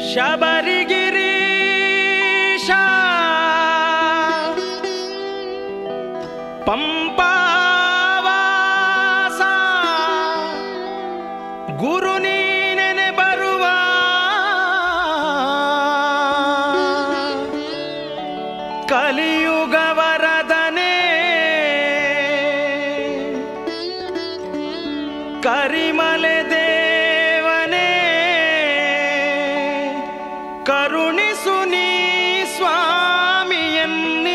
ಶಬರಿಗಿರೀಶ ಪಂಪಾವಾಸ ಗುರು ನೀನೆನೆ ಬರುವ ಕಲಿಯುಗ ವರದನೆ ಕರಿಮಲೆ ದೇವನೇ ಕರುಣಿಸು ನೀ ಸ್ವಾಮಿಯನ್ನಿ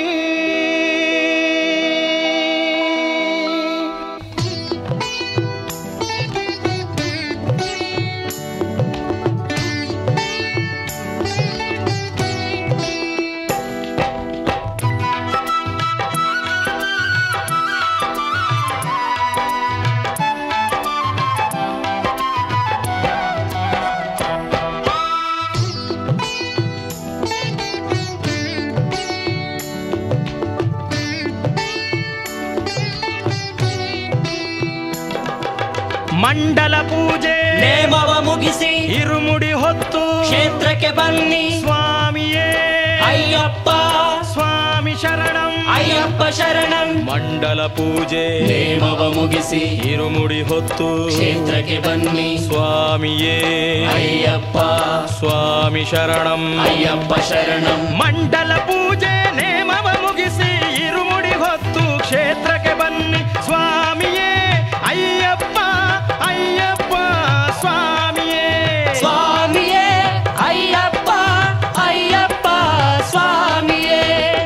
ಮಂಡಲ ಪೂಜೆ ನೇಮವ ಮುಗಿಸಿ ಇರುಮುಡಿ ಹೊತ್ತು ಕ್ಷೇತ್ರಕ್ಕೆ ಬನ್ನಿ ಸ್ವಾಮಿಯೇ ಅಯ್ಯಪ್ಪ ಸ್ವಾಮಿ ಶರಣಂ ಅಯ್ಯಪ್ಪ ಶರಣಂ ಮಂಡಲ ಪೂಜೆ ನೇಮವ ಮುಗಿಸಿ ಇರುಮುಡಿ ಹೊತ್ತು ಕ್ಷೇತ್ರಕ್ಕೆ ಬನ್ನಿ ಸ್ವಾಮಿಯೇ ಅಯ್ಯಪ್ಪ ಸ್ವಾಮಿ ಶರಣಂ ಅಯ್ಯಪ್ಪ ಶರಣಂ ಮಂಡಲ ಪೂಜೆ ನೇಮವ ಮುಗಿಸಿ ಇರುಮುಡಿ ಹೊತ್ತು ಕ್ಷೇತ್ರಕ್ಕೆ ಬನ್ನಿ ಸ್ವಾಮಿಯೇ ಅಯ್ಯಪ್ಪ ಅಯ್ಯಪ್ಪ ಸ್ವಾಮಿಯೇ ಸ್ವಾಮಿಯೇ ಅಯ್ಯಪ್ಪ ಅಯ್ಯಪ್ಪ ಸ್ವಾಮಿಯೇ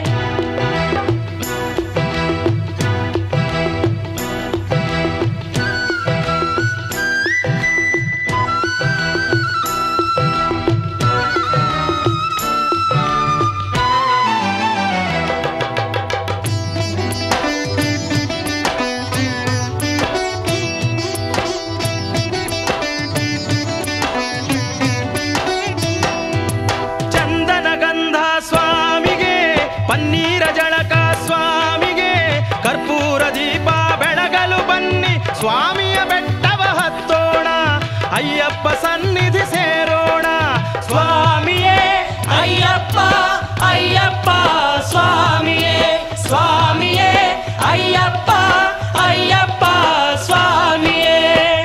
ಚಂದನ ಗಂಧ ಸ್ವಾಮಿಗೆ ಪನ್ನೀರ ಜಳಕ ಸ್ವಾಮಿಗೆ ಕರ್ಪೂರ ದೀಪ ಬೆಳಗಲು ಬನ್ನಿ ಸ್ವಾಮಿಯ ಬೆಟ್ಟವ ಹತ್ತೋಣ ಅಯ್ಯಪ್ಪ ಸನ್ನಿಧಿ ಸೇರೋಣ ಸ್ವಾಮಿಯೇ ಅಯ್ಯಪ್ಪ ಅಯ್ಯಪ್ಪ ಸ್ವಾಮಿಯೇ ಸ್ವಾಮಿಯೇ ಅಯ್ಯಪ್ಪ ಅಯ್ಯಪ್ಪ ಸ್ವಾಮಿಯೇ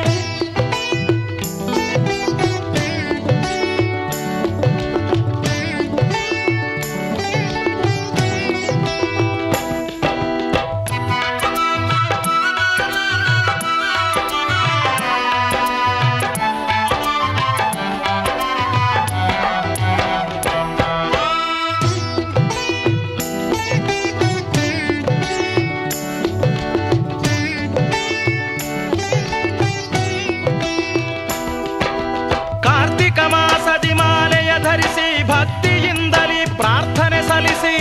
ಕಾರ್ತಿಕ ಮಾಸದಿ ಮಾಲೆಯ ಧರಿಸಿ ಭಕ್ತಿಯಿಂದಲಿ ಪ್ರಾರ್ಥನೆ ಸಲ್ಲಿಸಿ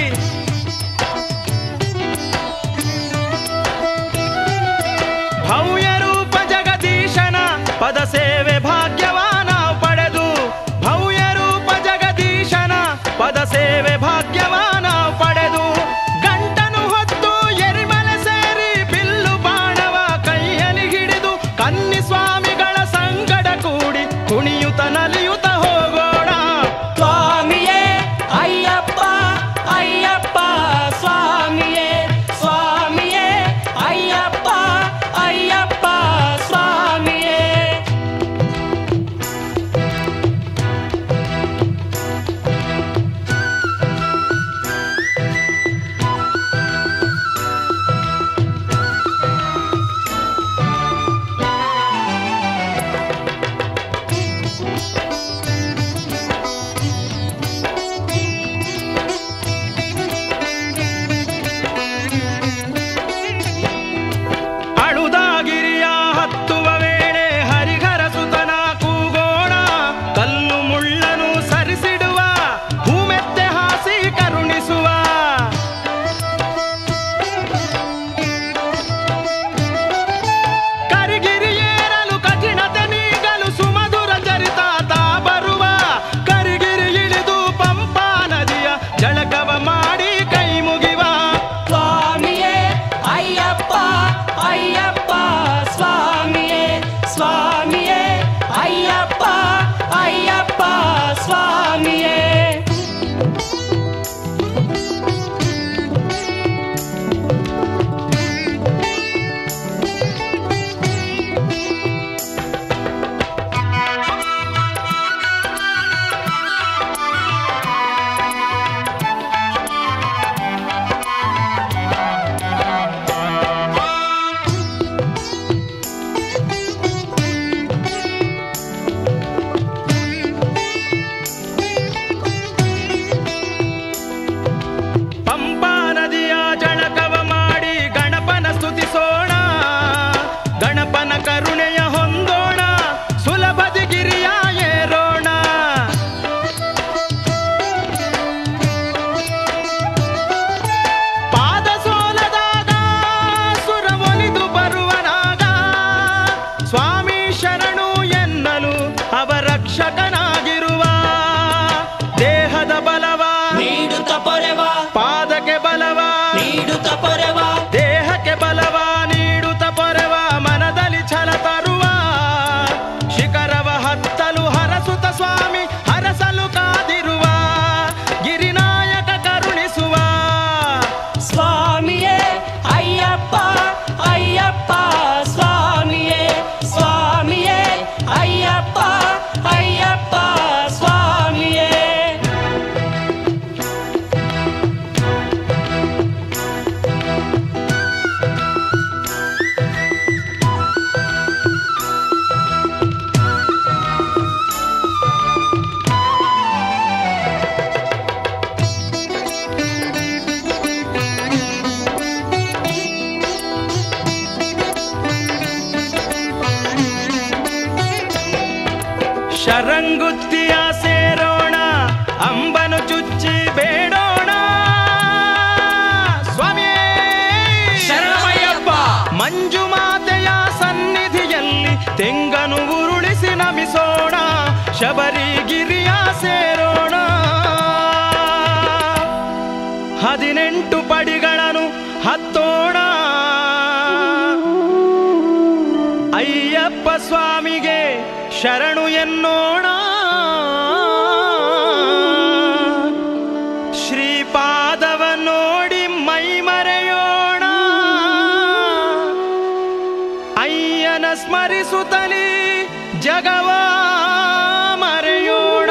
ಭವ್ಯ ರೂಪ ಜಗದೀಶನ ಪದ ಸೇವೆ ಭಾಗ್ಯವಾನ ಪಡೆದು ಭವ್ಯ ರೂಪ ಜಗದೀಶನ ಪದ ಸೇವೆ ಭಾಗ್ಯವಾನ ಪಡೆದು ಗಂಟನು ಹೊತ್ತು ಎರಿಮಲೆ ಸೇರಿ ಬಿಲ್ಲು ಬಾಣವ ಕೈಯಲ್ಲಿ ಹಿಡಿದು ಕನ್ನಿ ಸ್ವಾಮಿಗಳ ಸಂಗಡ ಕೂಡಿ ಕುಣಿಯುತ ನಲಿಯುತ ಹೋಗೋಣ ಸ್ವಾಮಿಯೇ ಅಯ್ಯಪ್ಪ ಅಯ್ಯಪ್ಪ ಸ್ವಾಮಿಯೇ ಸ್ವಾಮಿಯೇ ಅಯ್ಯಪ್ಪ ಅಯ್ಯಪ್ಪ ಸ್ವಾಮಿಯೇ ರಕ್ಷಕನಾಗಿರುವ ದೇಹದ ಬಲವ ನೀಡುತ್ತ ಪೊರೆವ ಪಾದಕ್ಕೆ ಬಲವ ನೀಡುತ್ತ ಪೊರೆವ ದೇಹಕ್ಕೆ ಬಲವ ನೀಡುತ್ತ ಪೊರೆವ ಮನದಲ್ಲಿ ಛಲ ತರುವ ಶಿಖರವ ಹತ್ತಲು ಹರಸುತ್ತ ಸ್ವಾಮಿ ಹರಸಲು ಕಾದಿರುವ ಗಿರಿನಾಯಕ ಕರುಣಿಸುವ ಸ್ವಾಮಿಯೇ ಅಯ್ಯಪ್ಪ ಅಯ್ಯಪ್ಪ ಸ್ವಾಮಿಯೇ ಸ್ವಾಮಿಯೇ ಅಯ್ಯಪ್ಪ ಅಯ್ಯಪ್ಪ ಸ್ವಾಮಿಯೇ ಶರಂಗುತ್ತಿಯ ಸೇರೋಣ ಅಂಬನು ಚುಚ್ಚಿ ಬೇಡೋಣ ಸ್ವಾಮಿಯೇ ಶರಣಮಯ್ಯಪ್ಪ. ಮಂಜು ಮಾತೆಯ ಸನ್ನಿಧಿಯಲ್ಲಿ ತೆಂಗನು ಉರುಳಿಸಿ ನಮಿಸೋಣ ಶಬರಿಗಿರಿಯ ಸೇರೋಣ ಹದಿನೆಂಟು ಪಡಿಗಳನ್ನು ಹತ್ತೋಣ ಅಯ್ಯಪ್ಪ ಸ್ವಾಮಿಗೆ ಶರಣು ಎನ್ನೋಣ ಶ್ರೀಪಾದವ ನೋಡಿ ಮೈ ಮರೆಯೋಣ ಅಯ್ಯನ ಸ್ಮರಿಸುತ್ತಲೇ ಜಗವ ಮರೆಯೋಣ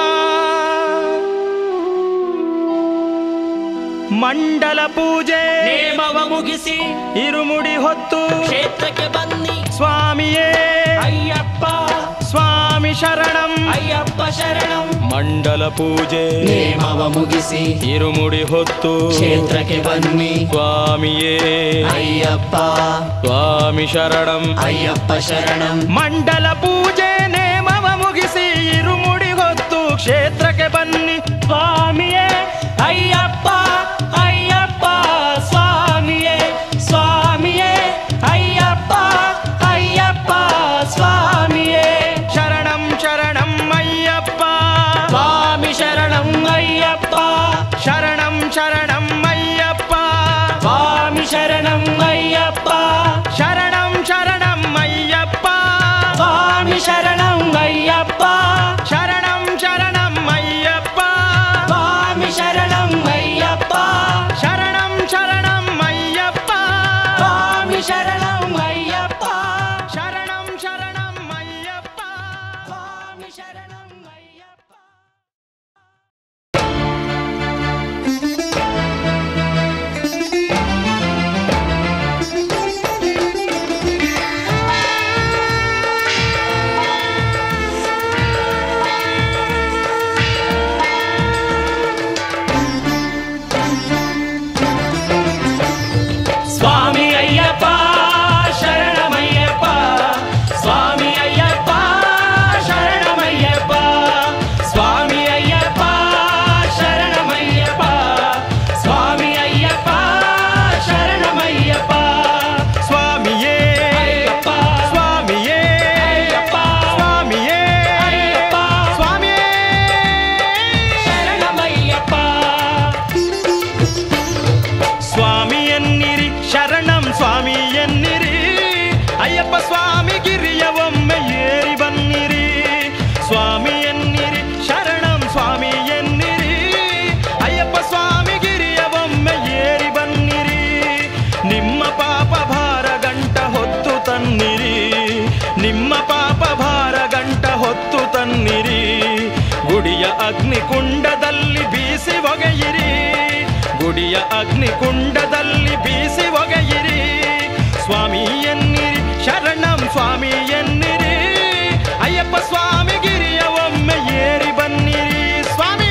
ಮಂಡಲ ಪೂಜೆ ನೇಮವ ಮುಗಿಸಿ ಇರುಮುಡಿ ಹೊತ್ತು ಕ್ಷೇತ್ರಕ್ಕೆ ಬನ್ನಿ ಸ್ವಾಮಿಯೇ ಅಯ್ಯಪ್ಪ ಸ್ವಾಮಿ ಶರಣಂ ಅಯ್ಯಪ್ಪ ಶರಣಂ ಮಂಡಲ ಪೂಜೆ ನೇಮವ ಮುಗಿಸಿ ಇರುಮುಡಿ ಹೊತ್ತು ಕ್ಷೇತ್ರಕ್ಕೆ ಬನ್ನಿ ಸ್ವಾಮಿಯೇ ಅಯ್ಯಪ್ಪ ಸ್ವಾಮಿ ಶರಣಂ ಅಯ್ಯಪ್ಪ ಶರಣಂ ಮಂಡಲ ಪೂಜೆ ನೇಮವ ಮುಗಿಸಿ ಇರುಮುಡಿ ಹೊತ್ತು ಕ್ಷೇತ್ರಕ್ಕೆ ಬನ್ನಿ ಸ್ವಾಮಿಯೇ ಅಯ್ಯಪ್ಪ ಅಯ್ಯಪ್ಪ ಸ್ವಾಮಿಯೇ ಸ್ವಾಮಿಯೇ ಅಯ್ಯಪ್ಪ ಅಯ್ಯಪ್ಪ ಸ್ವಾಮಿಯೇ ಶರಣಂ ಶರಣಂ ಅಯ್ಯಪ್ಪ ಸ್ವಾಮಿ ಶರಣಂ ಅಯ್ಯಪ್ಪ ಶರಣಂ ಶರಣಂ ಅಯ್ಯಪ್ಪ ಸ್ವಾಮಿ ಶರಣಂ ಅಯ್ಯಪ್ಪ ಶರಣಂ ಶರಣಂ ಅಯ್ಯಪ್ಪ ಸ್ವಾಮಿ ಶರಣಂ ಅಯ್ಯಪ್ಪ ಶರಣಂ ಶರಣಂ ಅಯ್ಯಪ್ಪ ಸ್ವಾಮಿ ಶರಣಂ ಅಯ್ಯಪ್ಪ ಶರಣಂ ಶರಣಂ ಅಯ್ಯಪ್ಪ ಸ್ವಾಮಿ ಶರಣಂ ಅಯ್ಯಪ್ಪ ಶರಣಂ ಶರಣಂ ಅಯ್ಯಪ್ಪ ಸ್ವಾಮಿ ಶರಣಂ ಅಯ್ಯಪ್ಪ ಸ್ವಾಮಿ ಅಯ್ಯಪ್ಪ ಶರಣಮಯ್ಯಪ್ಪ ಸ್ವಾಮಿ ಅಯ್ಯಪ್ಪ ಶರಣಮಯ್ಯಪ್ಪ ಸ್ವಾಮಿ ಅಯ್ಯಪ್ಪ ಶರಣಮಯ್ಯಪ್ಪ ಸ್ವಾಮಿ ಅಯ್ಯಪ್ಪ ಶರಣಮಯ್ಯಪ್ಪ ಸ್ವಾಮಿಯೇ ಅಯ್ಯಪ್ಪ ಸ್ವಾಮಿಯೇ ಅಯ್ಯಪ್ಪ ಸ್ವಾಮಿಯೇ ಅಯ್ಯಪ್ಪ ಸ್ವಾಮಿಯೇ ಶರಣಮಯ್ಯಪ್ಪ ಸ್ವಾಮಿ ಎನ್ನಿರಿ ಶರಣಂ ಸ್ವಾಮಿ ಎನ್ನಿರಿ ಅಯ್ಯಪ್ಪ ಸ್ವಾಮಿ ಗಿರಿಯ ಒಮ್ಮೆ ಏರಿ ಬನ್ನಿರಿ ಸ್ವಾಮಿ ಎನ್ನಿರಿ ಶರಣಂ ಸ್ವಾಮಿ ಎನ್ನಿರಿ ಅಯ್ಯಪ್ಪ ಸ್ವಾಮಿ ಗಿರಿಯ ಒಮ್ಮೆ ಏರಿ ಬನ್ನಿರಿ ನಿಮ್ಮ ಪಾಪ ಭಾರ ಗಂಟ ಹೊತ್ತು ತನ್ನಿರಿ ನಿಮ್ಮ ಪಾಪ ಭಾರ ಗಂಟ ಹೊತ್ತು ತನ್ನಿರಿ ಗುಡಿಯ ಅಗ್ನಿಕುಂಡದಲ್ಲಿ ಬೀಸಿ ಒಗೆಯಿರಿ ಗುಡಿಯ ಅಗ್ನಿಕುಂಡದಲ್ಲಿ ಬೀಸಿ ಒಗೆಯಿರಿ ಸ್ವಾಮಿ ಎನ್ನಿರಿ ಶರಣಂ ಸ್ವಾಮಿ ಎನ್ನಿರಿ ಅಯ್ಯಪ್ಪ ಸ್ವಾಮಿ ಗಿರಿಯ ಒಮ್ಮೆ ಏರಿ ಬನ್ನಿರಿ ಸ್ವಾಮಿ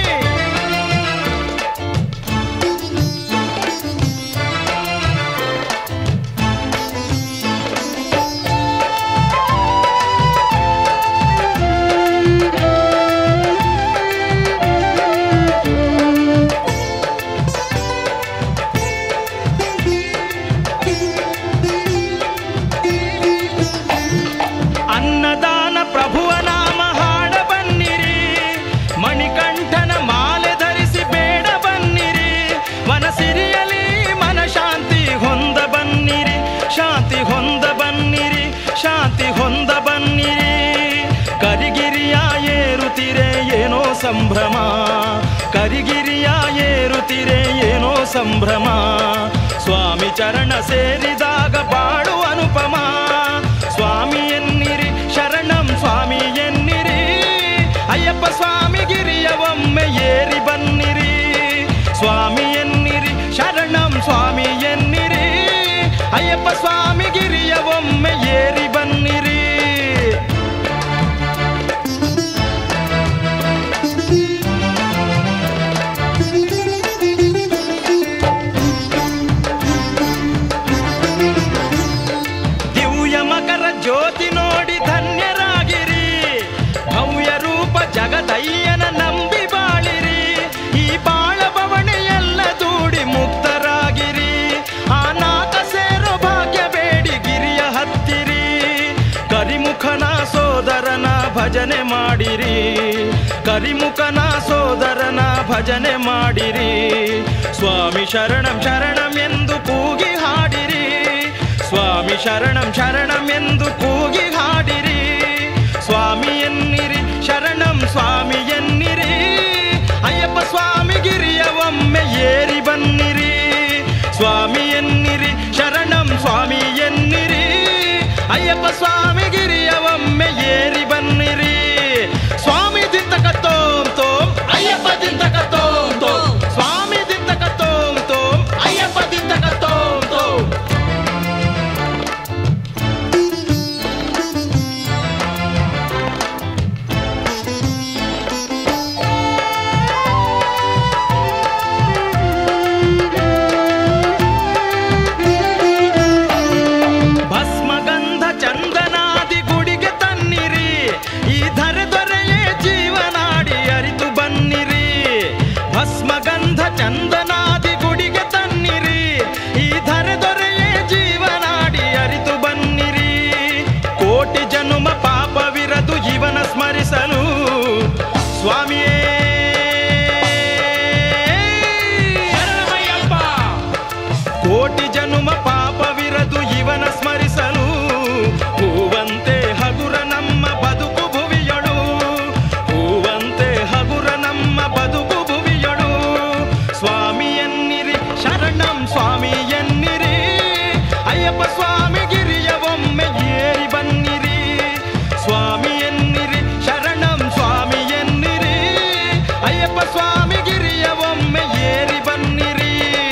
ಸಂಭ್ರಮ ಕರಿಗಿರಿಯ ಏರುತ್ತಿರೆ ಏನೋ ಸಂಭ್ರಮ ಸ್ವಾಮಿ ಚರಣ ಸೇರಿದಾಗ ಬಾಳು ಅನುಪಮ ಸ್ವಾಮಿ ಎನ್ನಿರಿ ಶರಣಂ ಸ್ವಾಮಿ ಎನ್ನಿರಿ ಅಯ್ಯಪ್ಪ ಸ್ವಾಮಿ ಗಿರಿಯ ಒಮ್ಮೆ ಏರಿ ಬನ್ನಿರಿ ಸ್ವಾಮಿ ಎನ್ನಿರಿ ಶರಣಂ ಸ್ವಾಮಿ ಎನ್ನಿರಿ ಅಯ್ಯಪ್ಪ ಸ್ವಾಮಿ ಗಿರಿಯ ಒಮ್ಮೆ ಏರಿ ಬನ್ನಿರಿ ದಿವ್ಯ ಮಕರ ಜ್ಯೋತಿ ನೋಡಿ ಧನ್ಯರಾಗಿರಿ ಭವ್ಯ ರೂಪ ಜಗದಯ್ಯನ ನಂಬಿ ಬಾಳಿರಿ ಈ ಬಾಳ ಬವಣೆಯೆಲ್ಲ ದೂಡಿ ಮುಕ್ತರಾಗಿರಿ ಆ ನಾಕ ಸೇರೋ ಭಾಗ್ಯ ಬೇಡಿ ಗಿರಿಯ ಹತ್ತಿರಿ ಕರಿಮುಖನ ಸೋದರನ ಭಜನೆ ಮಾಡಿರಿ ಕರಿಮುಖನ ಸೋದರನ ಭಜನೆ ಮಾಡಿರಿ ಸ್ವಾಮಿ ಶರಣಂ ಶರಣಂ ಎಂದು ಕೂಗಿ ಹಾಡಿರಿ ಸ್ವಾಮಿ ಶರಣಂ ಶರಣಂ ಎಂದು ಕೂಗಿ ಹಾಡಿರಿ ಸ್ವಾಮಿ ಎನ್ನಿರಿ ಶರಣಂ ಸ್ವಾಮಿ ಎನ್ನಿರಿ ಅಯ್ಯಪ್ಪ ಸ್ವಾಮಿ ಗಿರಿಯ ಒಮ್ಮೆ ಏರಿ ಬನ್ನಿರಿ ಸ್ವಾಮಿ ಎನ್ನಿರಿ ಶರಣಂ ಸ್ವಾಮಿ ಎನ್ನಿರಿ ಅಯ್ಯಪ್ಪ ಸ್ವಾಮಿ ಗಿರಿಯ ಒಮ್ಮೆ ಏರಿ ಬನ್ನಿರಿ ಸ್ವಾಮಿ ದಿಂತಕ ತೋಂ ತೋಂ ಅಯ್ಯಪ್ಪ ದಿಂತಕ ತೋಂ ತೋಂ ಸ್ವಾಮಿ ದಿಂತಕ ತೋಂ ತೋಂ ಅಯ್ಯಪ್ಪ ದಿಂತಕ ತೋಂ ತೋಂ ಭಸ್ಮಗಂಧ ಚಂದನಾದಿ ಗುಡಿಗೆ ತನ್ನಿರಿ ಈ ಧರೆ ದೊರೆಯೇ ಜೀವನಾಡಿ ಅರಿತು ಬನ್ನಿರಿ ಭಸ್ಮಗಂಧ ಚಂದನಾದಿ ಗುಡಿಗೆ ತನ್ನಿರಿ ಈ ಧರೆ ದೊರೆಯೇ ಜೀವನಾಡಿ ಅರಿತು ಬನ್ನಿರಿ ಕೋಟಿ ಜನುಮ ಪಾಪವಿರದು ಇವನ ಸ್ಮರಿಸಲು ಸ್ವಾಮಿಯೇ ಶರಣಮಯ್ಯಪ್ಪ ಕೋಟಿ ಜನುಮ ಪಾಪವಿರದು ಇವನ ಸ್ಮರಿಸಲು ಹೂವಂತೆ ಹಗುರ ನಮ್ಮ ಬದುಕು ಭುವಿಯಳು ಹೂವಂತೆ ಹಗುರ ನಮ್ಮ ಬದುಕು ಭುವಿಯಳು ಸ್ವಾಮಿ ಎನ್ನಿರಿ ಶರಣಂ ಸ್ವಾಮಿ ಎನ್ನಿರಿ ಅಯ್ಯಪ್ಪ ಸ್ವಾಮಿ ಗಿರಿಯ ಒಮ್ಮೆ ಏರಿ ಬನ್ನಿರಿ ಸ್ವಾಮಿ ಎನ್ನಿರಿ ಶರಣಂ ಸ್ವಾಮಿ ಎನ್ನಿರಿ ಅಯ್ಯಪ್ಪ ಸ್ವಾಮಿ ಗಿರಿಯ ಒಮ್ಮೆ ಏರಿ ಬನ್ನಿರಿ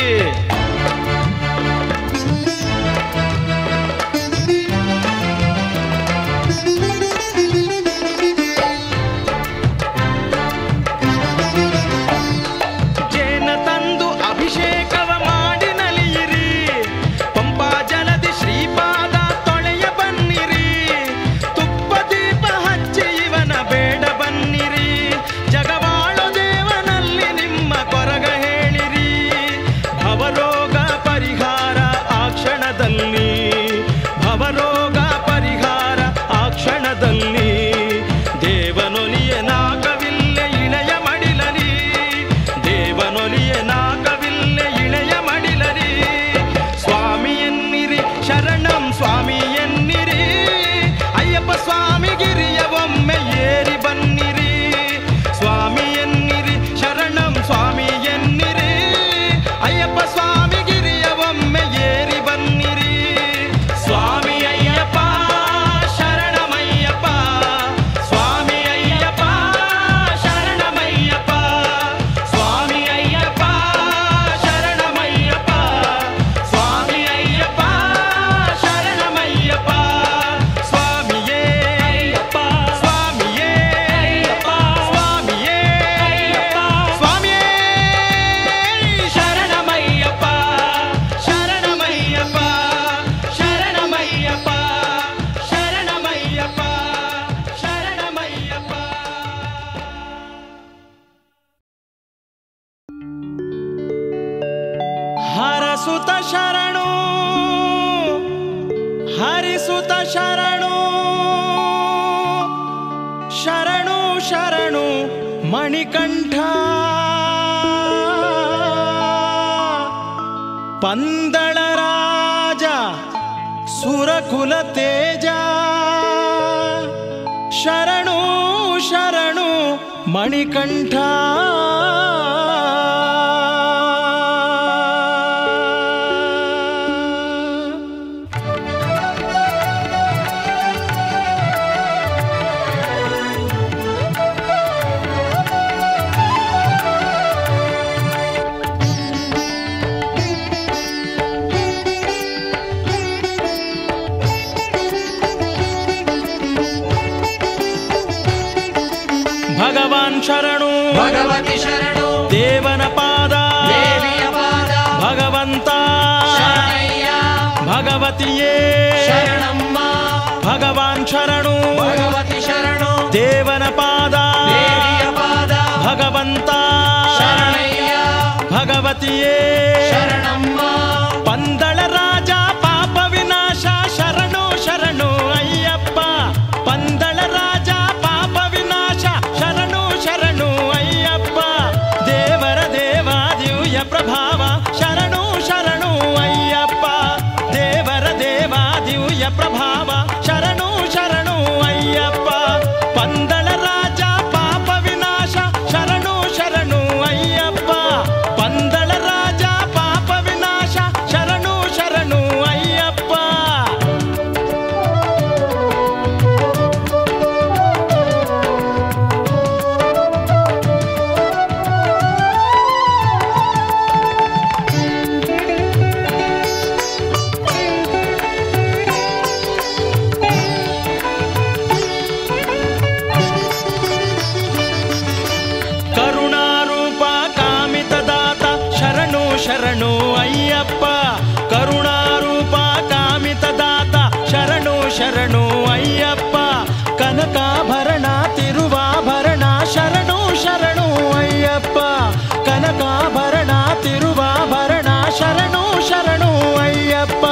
ಜೇನ ತಂದು ಅಭಿಷೇಕವ ಮಾಡಿ ನಲಿಯಿರಿ ಪಂಪಾ ಜಲದಿ ಶ್ರೀಪಾದ ತೊಳೆಯ ಬನ್ನಿರಿ ತುಪ್ಪ ದೀಪ ಹಚ್ಚಿ ಇವನ ಬೇಡ ಬನ್ನಿರಿ ಜಗವಾಳು ದೇವನಲ್ಲಿ ನಿಮ್ಮ ಕೊರಗ ಹೇಳಿರಿ ಭವರೋಗ ಪರಿಹಾರ ಆ ಕ್ಷಣದಲ್ಲಿ ಭವರೋಗ ಪರಿಹಾರ ಆ ಕ್ಷಣದಲ್ಲಿ ದೇವನೊಲಿಯ ನಾಗವಿಲ್ಲೆ ಇಳೆಯ ಮಡಿಲರಿ ದೇವನೊಲಿಯ ನಾಗವಿಲ್ಲೆ ಇಳೆಯ ಮಡಿಲರಿ ಸ್ವಾಮಿ ಎನ್ನಿರಿ ಶರಣಂ ಸ್ವಾಮಿ ಎನ್ನಿರಿ ಅಯ್ಯಪ್ಪ ಸ್ವಾಮಿ ಗಿರಿಯ ಒಮ್ಮೆ ಏರಿ ಬನ್ನಿರಿ ಸ್ವಾಮಿ ಎನ್ನಿರಿ ಶರಣಂ ಸ್ವಾಮಿ ಎನ್ನಿರಿ ಅಯ್ಯಪ್ಪ ಸ್ವಾಮಿ ಗಿರಿಯ ಒಮ್ಮೆ ಏರಿ ಬನ್ನಿರಿ ಸ್ವಾಮಿ ಅಯ್ಯಪ್ಪ ಶರಣಮಯ್ಯಪ್ಪ ಸ್ವಾಮಿ ಅಯ್ಯಪ್ಪ ಶರಣಮಯ್ಯಪ್ಪ ಸ್ವಾಮಿ ಅಯ್ಯಪ್ಪ ಶರಣಮಯ್ಯಪ್ಪ ಸ್ವಾಮಿ ಅಯ್ಯಪ್ಪ ಶರಣಮಯ್ಯಪ್ಪ ಸ್ವಾಮಿಯೇ ಅಯ್ಯಪ್ಪ ಸ್ವಾಮಿಯೇ ಅಯ್ಯಪ್ಪ ಸ್ವಾಮಿಯೇ ಅಯ್ಯಪ್ಪ ಸ್ವಾಮಿಯೇ ಶರಣಮಯ್ಯಪ್ಪ ಶರಣಮಯ್ಯಪ್ಪ ಶರಣಮಯ್ಯಪ್ಪ ಶರಣಮಯ್ಯಪ್ಪ ಶರಣಮಯ್ಯಪ್ಪ ಹರಸುತ ಶರಣು ಹರಿಸುತ ಶರಣು ಶರಣು ಶರಣು ಮಣಿಕಂಠ ಪಂದಳ ರಾಜ ಸುರಕುಲ ತೇಜ ಶರಣು ಶರಣು ಮಣಿಕಂಠ ಭಗವಾನ್ ಶರಣು ಭಗವತಿ ಶರಣು ದೇವನ ಪಾದ ದೇವಿಯ ಪಾದ ಭಗವಂತ ಶರಣಯ್ಯ ಭಗವತಿಯೇ ಶರಣಮ್ಮ ಭಗವಾನ್ ಶರಣು ಭಗವತಿ ಶರಣು ದೇವನ ಪಾದ ದೇವಿಯ ಪಾದ ಭಗವಂತ ಶರಣಯ್ಯ ಭಗವತಿಯೇ ಶರಣಮ್ಮ ಪಂದಳ ರಾಜ ಪಾಪ ವಿನಾಶ ಶರಣು ಶರಣು ಅಯ್ಯಪ್ಪ ಪಂದಳ ರಾಜ ಪಾಪ ವಿನಾಶ ಶರಣು ಶರಣು ಅಯ್ಯಪ್ಪ ದೇವರ ದೇವ ದಿವ್ಯ ಪ್ರಭಾವ ಶರಣು ಶರಣು ಅಯ್ಯಪ್ಪ ದೇವರ ದೇವ ದಿವ್ಯ ಪ್ರಭಾವ ಶರಣು ಶರಣು ಅಯ್ಯಪ್ಪ ಪಂದಳ ರಾಜ ಪಾಪ ವಿನಾಶ ಶರಣು ಶರಣು ಅಯ್ಯಪ್ಪ ಪಂದಳ ರಾಜ ಪಾಪ ವಿನಾಶ ಶರಣು ಶರಣು ಅಯ್ಯಪ್ಪ ಕರುಣಾರೂಪ ಕಾಮಿತದಾತ ಶರಣು ಶರಣು ಅಯ್ಯಪ್ಪ ಕರುಣಾರೂಪ ಕಾಮಿತದಾತ ಶರಣು ಶರಣು ಅಯ್ಯಪ್ಪ ಕನಕಾಭರಣ ತಿರುವಾಭರಣ ಶರಣು ಶರಣು ಅಯ್ಯಪ್ಪ ಕನಕಾಭರಣ ತಿರುವಾಭರಣ ಶರಣು ಶರಣು ಅಯ್ಯಪ್ಪ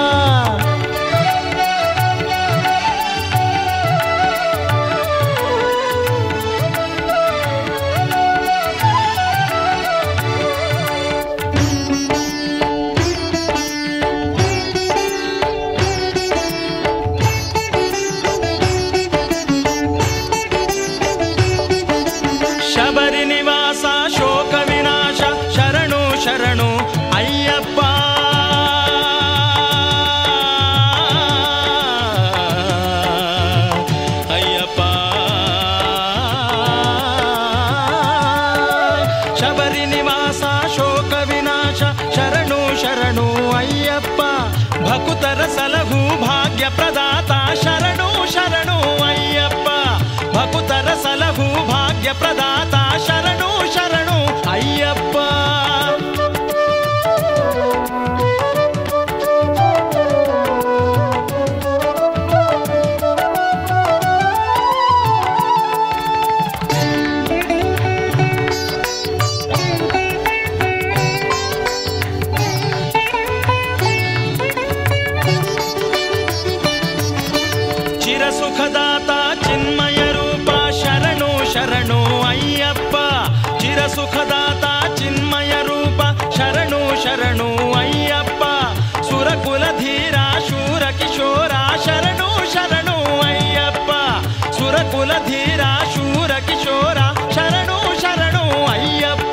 ಶಬರಿ ನಿವಾಸ ಶೋಕ ವಿನಾಶ ಶರಣು ಶರಣು ಅಯ್ಯಪ್ಪ ಅಯ್ಯಪ್ಪ ಶಬರಿ ನಿವಾಸ ಶೋಕ ವಿನಾಶ ಶರಣು ಶರಣು ಅಯ್ಯಪ್ಪ ಭಕುತರ ಸಲಹು ಭಾಗ್ಯ ಪ್ರದಾತ ಶರಣು ಶರಣು ಅಯ್ಯಪ್ಪ ಭಕುತರ ಸಲಹು ಭಾಗ್ಯ ಪ್ರದಾತ ಶರಣು ಶರಣು ಅಯ್ಯಪ್ಪ ಚಿರಸುಖದಾತ ಚಿನ್ಮಯ ರೂಪ ಶರಣು ಶರಣು ಅಯ್ಯಪ್ಪ ಚಿರಸುಖದಾತ ಚಿನ್ಮಯ ರೂಪ ಶರಣು ಶರಣು ಅಯ್ಯಪ್ಪ ಸುರಕುಲ ಧೀರ ಶೂರ ಕಿಶೋರ ಶರಣು ಶರಣು ಅಯ್ಯಪ್ಪ ಸುರಕುಲ ಧೀರ ಶೂರ ಕಿಶೋರ ಶರಣು ಶರಣು ಅಯ್ಯಪ್ಪ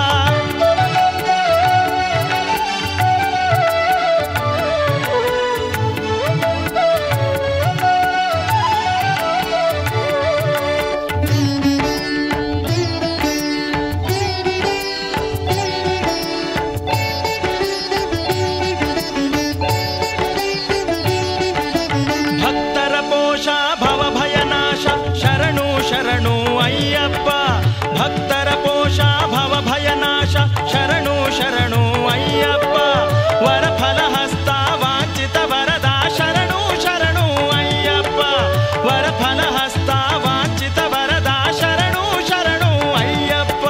ಭಕ್ತರ ಪೋಷ ಭವ ಭಯನಾಶ ಶರಣು ಶರಣು ಅಯ್ಯಪ್ಪ ಭಕ್ತರ ಪೋಷ ಭವ ಭಯನಾಶ ಶರಣು ಶರಣು ಅಯ್ಯಪ್ಪ ವರ ಫಲ ಹಸ್ತ ವಾಂಚಿತ ವರದ ಶರಣು ಶರಣು ಅಯ್ಯಪ್ಪ ವರ ಫಲ ಹಸ್ತ ವಾಂಚಿತ ವರದ ಶರಣು ಶರಣು ಅಯ್ಯಪ್ಪ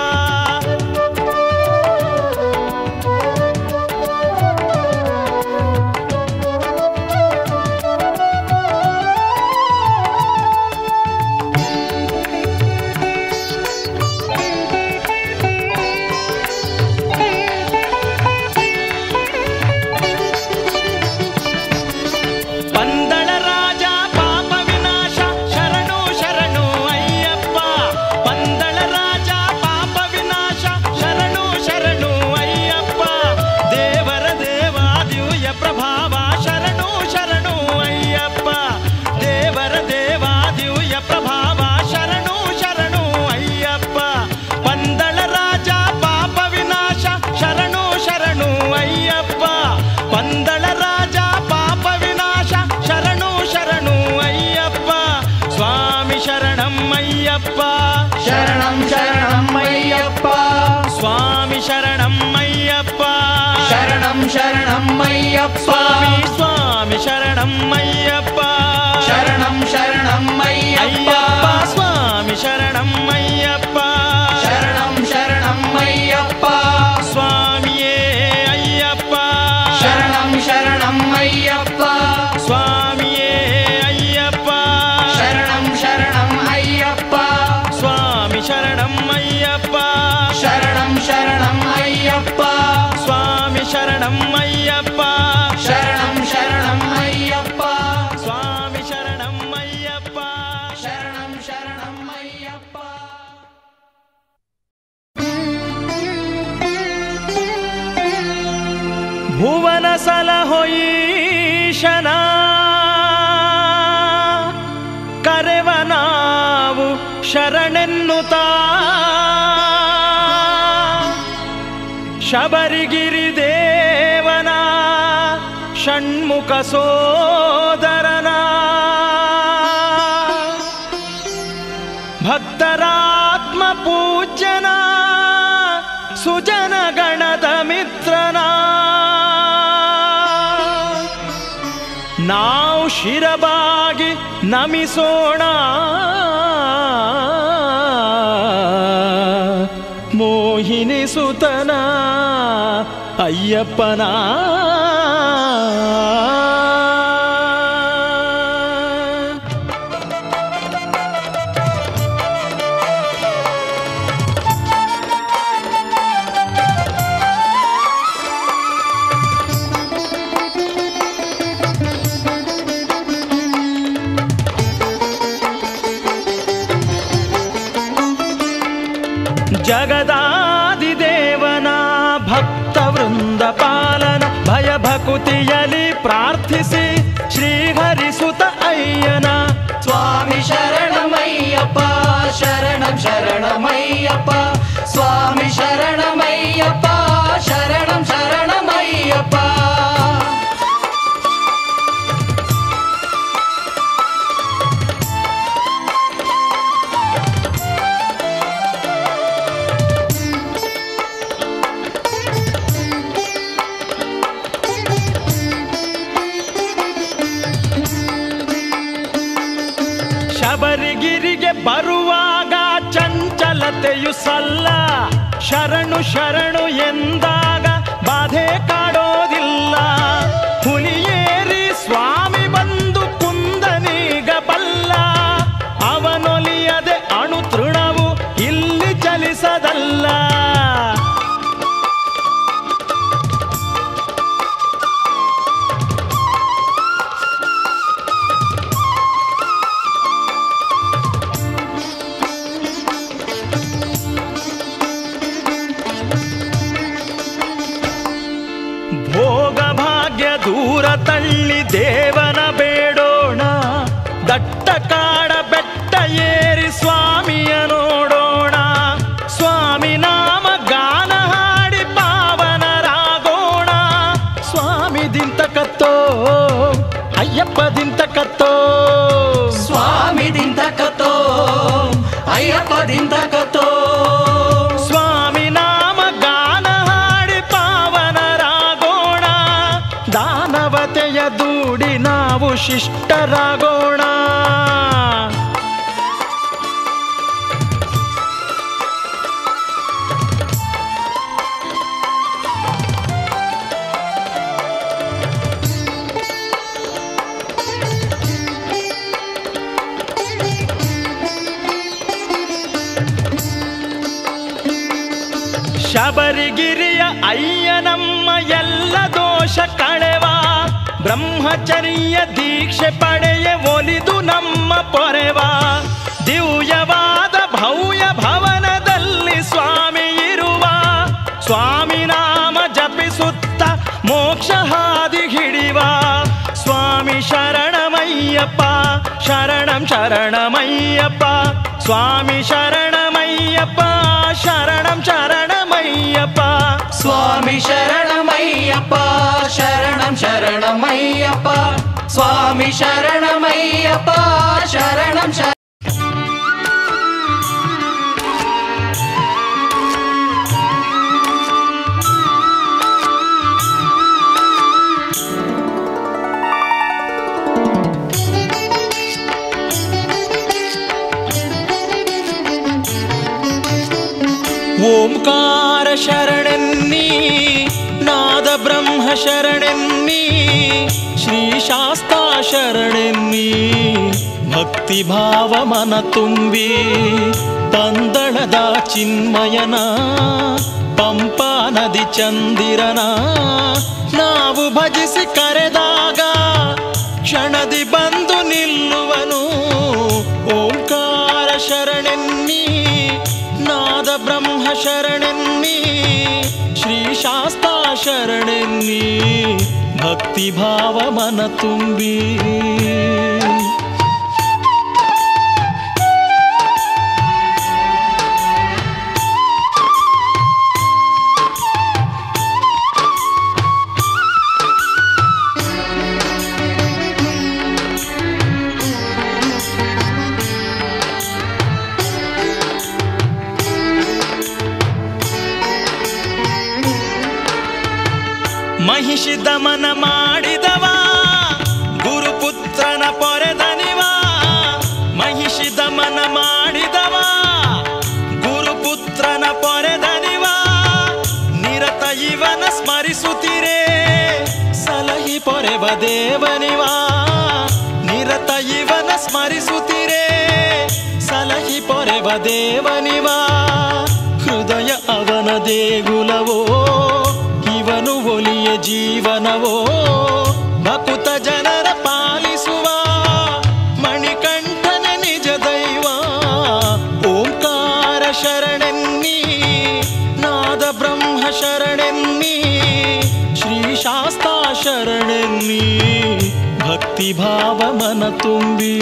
అయ్యప్ప శరణం శరణం అయ్యప్ప స్వామి శరణం అయ్యప్ప శరణం శరణం అయ్యప్ప స్వామి స్వామి శరణం అయ్యప్ప శరణం శరణం అయ్యప్ప అయ్యప్ప స్వామి శరణం అయ్యప్ప శరణం శరణం అయ్యప్ప స్వామియే అయ్యప్ప శరణం శరణం అయ్యప్ప స్వామియే అయ్యప్ప శరణం శరణం అయ్యప్ప స్వామి శరణం అయ్యప్ప శరణం శరణం అయ్యప్ప స్వామి శరణం అయ్యప్ప శరణం శరణం అయ్యప్ప స్వామి శరణం అయ్యప్ప శరణం శరణం అయ్యప్ప ಭುವನ ಸಲಹೊಯೀಶನ ಕರೆವ ನಾವು ಶರಣೆನ್ನುತ್ತ ಶಬರಿಗಿರಿ ದೇವನ ಷಣ್ಮುಖ ಸೋದರನ ಭಕ್ತರಾತ್ಮ ಪೂಜ್ಯನ ಸುಜನ ಗಣದ ಮಿತ್ರನ ನಾವು ಶಿರಬಾಗಿ ನಮಿಸೋಣ ಮೋಹಿನಿ ಸುತನ ಅಯ್ಯಪ್ಪನ ಜಗದಾದಿದೇವನ ಭಕ್ತ ವೃಂದ ಪಾಲನ ಭಯ ಭಕುತಿಯಲಿ ಪ್ರಾರ್ಥಿಸಿ ಶ್ರೀಹರಿಸುತ ಅಯ್ಯನ స్వామి శరణమయ్యప్ప శరణం శరణమయ్యప్ప స్వామి శరణమయ్యప్ప శరణం శరణమయ్యప్ప ಶಬರಿಗಿರಿಗೆ ಬರುವಾಗ ಚಂಚಲತೆಯು ಸಲ್ಲ ಶರಣು ಶರಣು ಎಂದಾಗ ಬಾಧೆ ಕಾಡೋದಿಲ್ಲ ಹುಲಿಯೇರಿ ಸ್ವಾಮಿ ಬಂದು ಕುಂದನೀಗ ಬಲ್ಲ ಅವನೊಲಿಯದೆ ಅಣು ತೃಣವು ಇಲ್ಲಿ ಚಲಿಸದಲ್ಲ ಭೋಗ ಭಾಗ್ಯ ದೂರ ತಳ್ಳಿ ದೇವನ ಬೇಡೋಣ ದಟ್ಟ ಕಾಡ ಬೆಟ್ಟ ಏರಿ ಸ್ವಾಮಿಯ ನೋಡೋಣ ಸ್ವಾಮಿ ನಾಮ ಗಾನ ಹಾಡಿ ಪಾವನರಾಗೋಣ ಸ್ವಾಮಿ ದಿಂತ ಕತ್ತೋ ಅಯ್ಯಪ್ಪ ದಿಂತ ಕತ್ತೋ స్వామి దింతకతో అయ్యప్ప దింతకతో ಸ್ವಾಮಿ ನಾಮ ಗಾನ ಹಾಡಿ ಪಾವನರಾಗೋಣ ದಾನವತೆಯ ದೂಡಿ ನಾವು ಶಿಷ್ಟರಾಗೋಣ ಶಬರಿಗಿರಿಯ ಅಯ್ಯನಮ್ಮ ಎಲ್ಲ ದೋಷ ಕಳೆವ ಬ್ರಹ್ಮಚರ್ಯ ದೀಕ್ಷೆ ಪಡೆಯ ಒಲಿದು ನಮ್ಮ ಪೊರೆವ ದಿವ್ಯವಾದ ಭವ್ಯ ಭವನದಲ್ಲಿ ಸ್ವಾಮಿ ಇರುವ ಸ್ವಾಮಿ ನಾಮ ಜಪಿಸುತ್ತ ಮೋಕ್ಷ ಹಾದಿ ಹಿಡಿವ ಸ್ವಾಮಿ ಶರಣಮಯ್ಯಪ್ಪ ಶರಣಂ ಶರಣಮಯ್ಯಪ್ಪ ಸ್ವಾಮಿ ಶರಣಮಯ್ಯಪ್ಪ ಶರಣಂ ಶರಣಮಯ್ಯಪ್ಪ స్వామి శరణమయ్యప్ప శరణం శరణమయ్యప్ప స్వామి శరణమయ్యప్ప శరణం శర ಓಂಕಾರ ಶರಣೆನ್ನಿ ನಾದ ಬ್ರಹ್ಮ ಶರಣೆನ್ನಿ ಶ್ರೀ ಶಾಸ್ತ ಶರಣೆನ್ನಿ ಭಕ್ತಿ ಭಾವ ಮನ ತುಂಬಿ ಪಂದಳದ ಚಿನ್ಮಯನ ಪಂಪಾ ನದಿ ಚಂದಿರನ ನಾವು ಭಜಿಸಿ ಕರೆದಾಗ ಕ್ಷಣದಿ ಬಂದು ನಿಲ್ಲುವನು ಓಂಕಾರ ಶರಣೆನ್ನಿ ನಾದ ಬ್ರಹ್ಮ ಶರಣೆನ್ನಿ ಶ್ರೀ ಶಾಸ್ತ ಶರಣೆನ್ನಿ ಭಕ್ತಿ ಭಾವ ಮನ ತುಂಬಿ ಮಹಿಷಿ ದಮನ ಮಾಡಿದವ ಗುರುಪುತ್ರನ ಪೊರೆದನಿವ ಮಹಿಷಿ ದಮನ ಮಾಡಿದವ ಗುರುಪುತ್ರನ ಪೊರೆದನಿವ ನಿರತ ಇವನ ಸ್ಮರಿಸುತ್ತಿರೇ ಸಲಹಿ ಪೊರೆವ ದೇವನಿವ ನಿರತ ಇವನ ಸ್ಮರಿಸುತ್ತಿರೇ ಸಲಹಿ ಪೊರೆವ ದೇವನಿವ ಹೃದಯ ಅವನ ದೇಗುಲವೋ ಇವನು ಒಲಿಯ ಜೀವನವೋ ಭಕುತ ಜನರ ಪಾಲಿಸುವ ಮಣಿಕಂಠನ ನಿಜ ದೈವ ಓಂಕಾರ ಶರಣೆನ್ನಿ ನಾದ ಬ್ರಹ್ಮ ಶರಣೆನ್ನಿ ಶ್ರೀ ಶಾಸ್ತ ಶರಣೆನ್ನಿ ಭಕ್ತಿ ಭಾವ ಮನ ತುಂಬಿ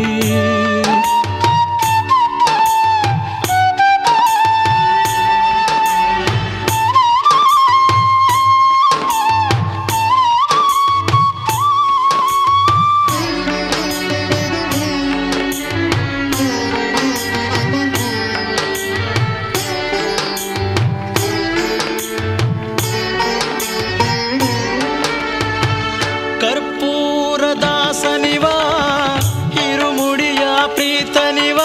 ಕರ್ಪೂರದಾಸನಿವ ಹಿರುಮುಡಿಯ ಪ್ರೀತನಿವ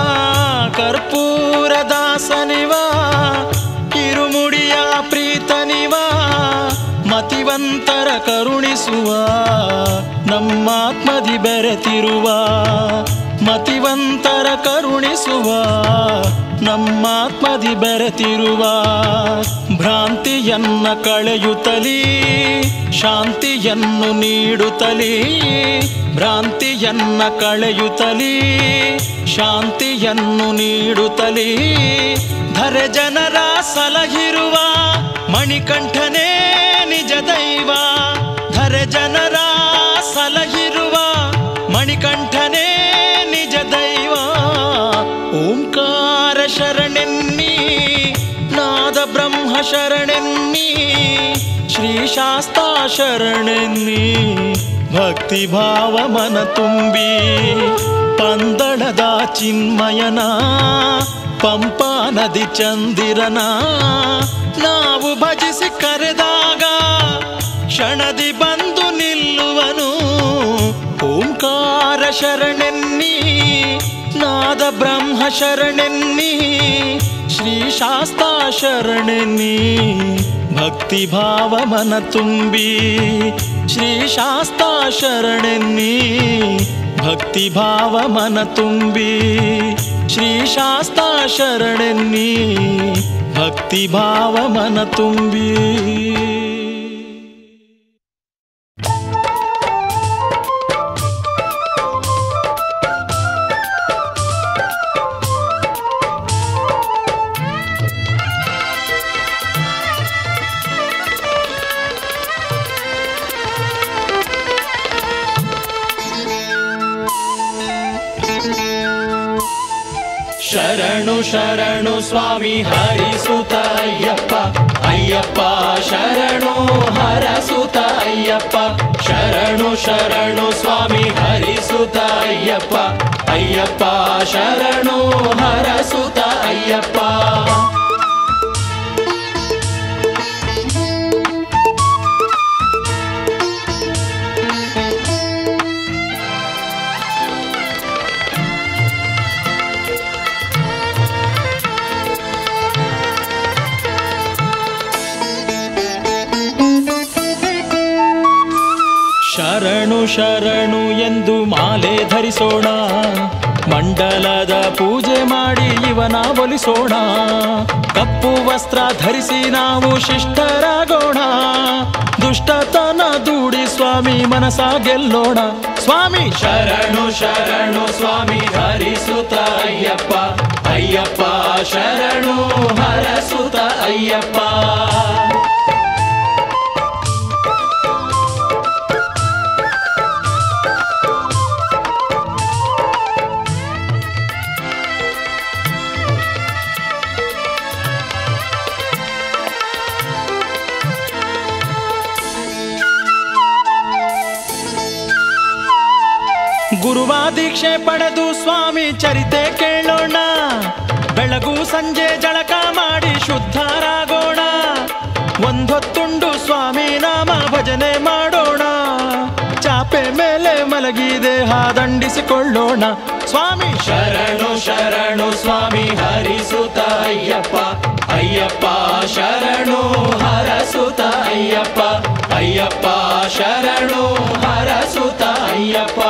ಕರ್ಪೂರದಾಸನಿವ ಹಿರುಮುಡಿಯ ಪ್ರೀತನಿವ ಮತಿವಂತರ ಕರುಣಿಸುವ ನಮ್ಮಾತ್ಮದಿ ಬೆರೆತಿರುವ ಮತಿವಂತರ ಕರುಣಿಸುವ ನಮ್ಮಾತ್ಮದಿ ಬೆರೆತಿರುವ ಭ್ರಾಂತಿಯನ್ನ ಕಳೆಯುತ್ತಲೀ ಶಾಂತಿಯನ್ನು ನೀಡುತ್ತಲೀ ಭ್ರಾಂತಿಯನ್ನ ಕಳೆಯುತ್ತಲೀ ಶಾಂತಿಯನ್ನು ನೀಡುತ್ತಲೀ ಧರೆ ಜನರ ಸಲಹಿರುವ ಮಣಿಕಂಠನೇ ನಿಜ ದೈವ ಧರೆ ಜನರ ಸಲಹಿರುವ ಮಣಿಕಂಠನೇ ನಿಜ ದೈವ ಓಂಕಾರ ಶರಣೆನ್ನಿ ನಾದ ಬ್ರಹ್ಮ ಶರಣೆನ್ನಿ ಶ್ರೀ ಶಾಸ್ತ ಶರಣೆನ್ನಿ ಭಕ್ತಿ ಭಾವ ಮನ ತುಂಬಿ ಪಂದಳದ ಚಿನ್ಮಯನ ಪಂಪಾ ನದಿ ಚಂದಿರನ ನಾವು ಭಜಿಸಿ ಕರೆದಾಗ ಕ್ಷಣದಿ ಬಂದು ನಿಲ್ಲುವನು ಓಂಕಾರ ಶರಣೆನ್ನಿ ನಾದ ಬ್ರಹ್ಮ ಶರಣೆನ್ನಿ ಶ್ರೀ ಶಾಸ್ತ ಶರಣೆನ್ನಿ ಭಕ್ತಿ ಭಾವ ಮನ ತುಂಬಿ ಶ್ರೀ ಶಾಸ್ತ ಶರಣೆನ್ನಿ ಭಕ್ತಿ ಭಾವ ಮನ ತುಂಬಿ ಶ್ರೀ ಶಾಸ್ತ ಶರಣೆನ್ನಿ ಭಕ್ತಿ ಭಾವ ಮನ ತುಂಬಿ ಶರಣು ಶರಣು ಸ್ವಾಮಿ ಹರಿಸುತ್ತ ಅಯ್ಯಪ್ಪ ಅಯ್ಯಪ್ಪ ಶರಣು ಹರಸುತ್ತ ಅಯ್ಯಪ್ಪ ಶರಣು ಶರಣು ಸ್ವಾಮಿ ಹರಿಸುತ್ತ ಅಯ್ಯಪ್ಪ ಅಯ್ಯಪ್ಪ ಶರಣು ಹರಸುತ್ತ ಅಯ್ಯಪ್ಪ ಶರಣು ಎಂದು ಮಾಲೆ ಧರಿಸೋಣ ಮಂಡಲದ ಪೂಜೆ ಮಾಡಿ ಇವನ ಒಲಿಸೋಣ ಕಪ್ಪು ವಸ್ತ್ರ ಧರಿಸಿ ನಾವು ಶಿಷ್ಟರಾಗೋಣ ದುಷ್ಟತನ ದೂಡಿ ಸ್ವಾಮಿ ಮನಸ ಗೆಲ್ಲೋಣ ಸ್ವಾಮಿ ಶರಣು ಶರಣು ಸ್ವಾಮಿ ಹರಿಸುತ್ತ ಅಯ್ಯಪ್ಪ ಅಯ್ಯಪ್ಪ ಶರಣು ಹರಸುತ್ತ ಅಯ್ಯಪ್ಪ ಗುರುವ ದೀಕ್ಷೆ ಪಡೆದು ಸ್ವಾಮಿ ಚರಿತೆ ಕೇಳೋಣ ಬೆಳಗು ಸಂಜೆ ಜಳಕ ಮಾಡಿ ಶುದ್ಧರಾಗೋಣ ಒಂದೊತ್ತುಂಡು ಸ್ವಾಮಿ ನಾಮ ಭಜನೆ ಮಾಡೋಣ ಚಾಪೆ ಮೇಲೆ ಮಲಗಿ ದೇಹ ದಂಡಿಸಿಕೊಳ್ಳೋಣ ಸ್ವಾಮಿ ಶರಣು ಶರಣು ಸ್ವಾಮಿ ಹರಿಸುತ್ತ ಅಯ್ಯಪ್ಪ ಅಯ್ಯಪ್ಪ ಶರಣು ಹರಸುತ್ತ ಅಯ್ಯಪ್ಪ ಅಯ್ಯಪ್ಪ ಶರಣು ಹರಸುತ್ತ ಅಯ್ಯಪ್ಪ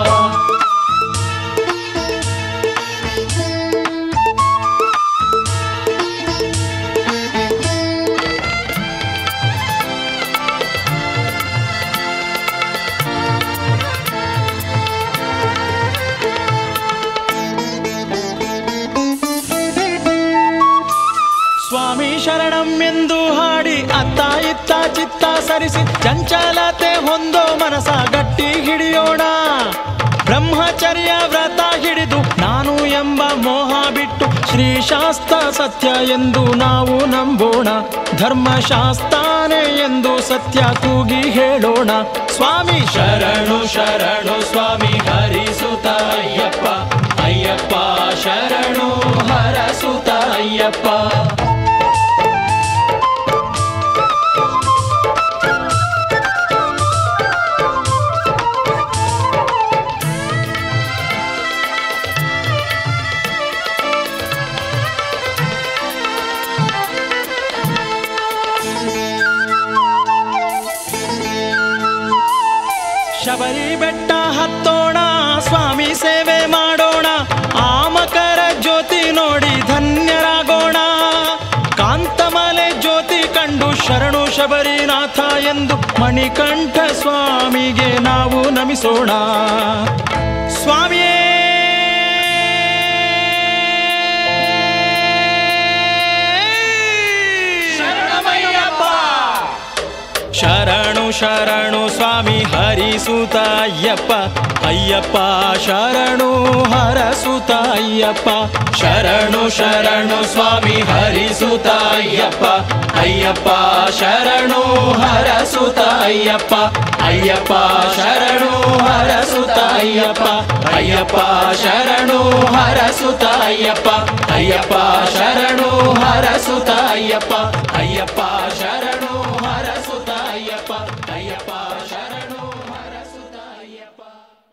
ಸ್ವಾಮಿ ಶರಣಂ ಎಂದು ಹಾಡಿ ಅತ್ತ ಇತ್ತ ಚಿತ್ತ ಸರಿಸಿ ಚಂಚಲತೆ ಹೊಂದೋ ಮನಸ ಗಟ್ಟಿ ಹಿಡಿಯೋಣ ಬ್ರಹ್ಮಚರ್ಯ ವ್ರತ ಹಿಡಿದು ನಾನು ಎಂಬ ಮೋಹ ಬಿಟ್ಟು ಶ್ರೀಶಾಸ್ತ್ರ ಸತ್ಯ ಎಂದು ನಾವು ನಂಬೋಣ ಧರ್ಮಶಾಸ್ತಾನೆ ಎಂದು ಸತ್ಯ ಕೂಗಿ ಹೇಳೋಣ ಸ್ವಾಮಿ ಶರಣು ಶರಣು ಸ್ವಾಮಿ ಹರಿಸುತ್ತ ಅಯ್ಯಪ್ಪ ಅಯ್ಯಪ್ಪ ಶರಣು ಹರಸುತ್ತ ಅಯ್ಯಪ್ಪ ಶಬರಿ ಬೆಟ್ಟ ಹತ್ತೋಣ ಸ್ವಾಮಿ ಸೇವೆ ಮಾಡೋಣ ಆಮಕರ ಜ್ಯೋತಿ ನೋಡಿ ಧನ್ಯರಾಗೋಣ ಕಾಂತಮಲೆ ಜ್ಯೋತಿ ಕಂಡು ಶರಣು ಶಬರಿನಾಥ ಎಂದು ಮಣಿಕಂಠ ಸ್ವಾಮಿಗೆ ನಾವು ನಮಿಸೋಣ ಸ್ವಾಮಿಯೇ ಶರಣು ಶರಣು ಸ್ವಾಮಿ ಹರಿಸುತ್ತ ಅಯ್ಯಪ್ಪ ಅಯ್ಯಪ್ಪ ಶರಣು ಹರಸುತ್ತ ಅಯ್ಯಪ್ಪ ಶರಣು ಶರಣು ಸ್ವಾಮಿ ಹರಿಸುತ್ತ ಅಯ್ಯಪ್ಪ ಅಯ್ಯಪ್ಪ ಶರಣು ಹರಸುತ್ತ ಅಯ್ಯಪ್ಪ ಅಯ್ಯಪ್ಪ ಶರಣು ಹರಸುತ್ತ ಅಯ್ಯಪ್ಪ ಅಯ್ಯಪ್ಪ ಶರಣು ಹರಸುತ್ತ ಅಯ್ಯಪ್ಪ ಅಯ್ಯಪ್ಪ ಶರಣು ಹರಸುತ್ತ ಅಯ್ಯಪ್ಪ ಅಯ್ಯಪ್ಪ ಶರಣು ಹರಸುತ್ತ ಅಯ್ಯಪ್ಪ ಅಯ್ಯಪ್ಪ ಶರಣು ಹರಸುತ್ತ ಅಯ್ಯಪ್ಪ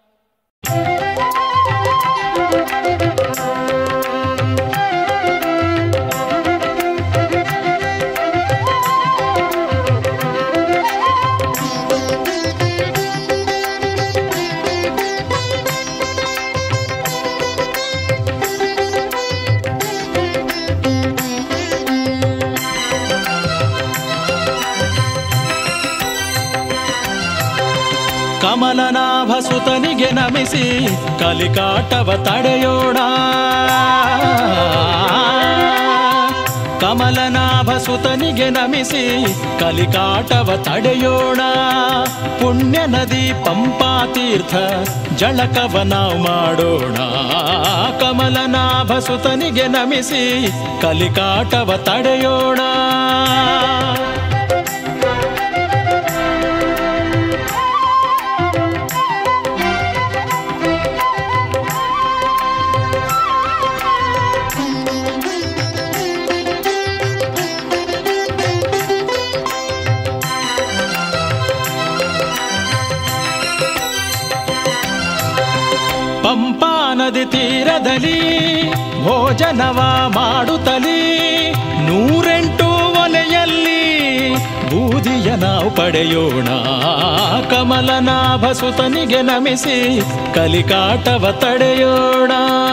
ಕಮಲನಾಭ ಸುತನಿಗೆ ನಮಿಸಿ ಕಲಿಕಾಟವ ತಡೆಯೋಣ ಕಮಲನಾಭ ಸುತನಿಗೆ ನಮಿಸಿ ಕಲಿಕಾಟವ ತಡೆಯೋಣ ಪುಣ್ಯ ನದಿ ಪಂಪಾ ತೀರ್ಥ ಜಳಕವ ನಾವು ಮಾಡೋಣ ಕಮಲನಾಭ ಸುತನಿಗೆ ನಮಿಸಿ ಕಲಿಕಾಟವ ತಡೆಯೋಣ ಪಂಪಾ ನದಿ ತೀರದಲ್ಲಿ ಭೋಜನವ ಮಾಡುತ್ತಲಿ ನೂರೆಂಟು ಒಲೆಯಲ್ಲಿ ಬೂದಿಯ ನಾವು ಪಡೆಯೋಣ ಕಮಲನಾಭ ಸುತನಿಗೆ ನಮಿಸಿ ಕಲಿಕಾಟವ ತಡೆಯೋಣ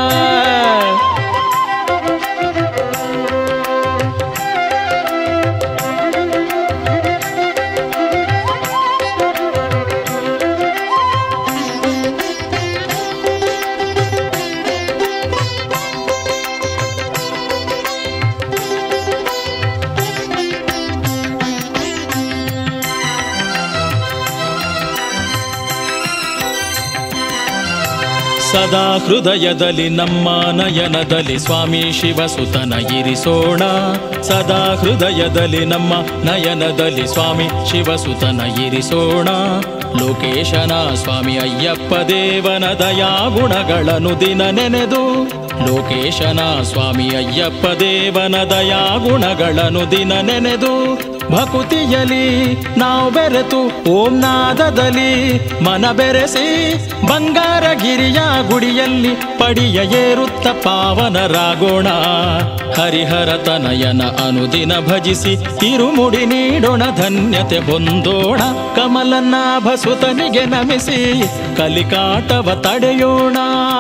ಸದಾ ಹೃದಯದಲ್ಲಿ ನಮ್ಮ ನಯನದಲ್ಲಿ ಸ್ವಾಮಿ ಶಿವಸುತನ ಇರಿಸೋಣ ಸದಾ ಹೃದಯದಲ್ಲಿ ನಮ್ಮ ನಯನದಲ್ಲಿ ಸ್ವಾಮಿ ಶಿವಸುತನ ಇರಿಸೋಣ ಲೋಕೇಶನ ಸ್ವಾಮಿ ಅಯ್ಯಪ್ಪ ದೇವನ ದಯಾ ಗುಣಗಳನ್ನು ದಿನ ನೆನೆದು ಲೋಕೇಶನ ಸ್ವಾಮಿ ಅಯ್ಯಪ್ಪ ದೇವನ ದಯಾ ಗುಣಗಳನ್ನು ದಿನ ನೆನೆದು ಭಕುತಿಯಲಿ ನಾವು ಬೆರೆತು ಓಂ ನಾದದಲ್ಲಿ ಮನ ಬೆರೆಸಿ ಬಂಗಾರಗಿರಿಯ ಗುಡಿಯಲ್ಲಿ ಪಡಿಯ ಏರುತ್ತ ಪಾವನರಾಗೋಣ ಹರಿಹರ ತನಯನ ಅನುದಿನ ಭಜಿಸಿ ತಿರುಮುಡಿ ನೀಡೋಣ ಧನ್ಯತೆ ಹೊಂದೋಣ ಕಮಲನಾಭ ಸುತನಿಗೆ ನಮಿಸಿ ಕಲಿಕಾಟವ ತಡೆಯೋಣ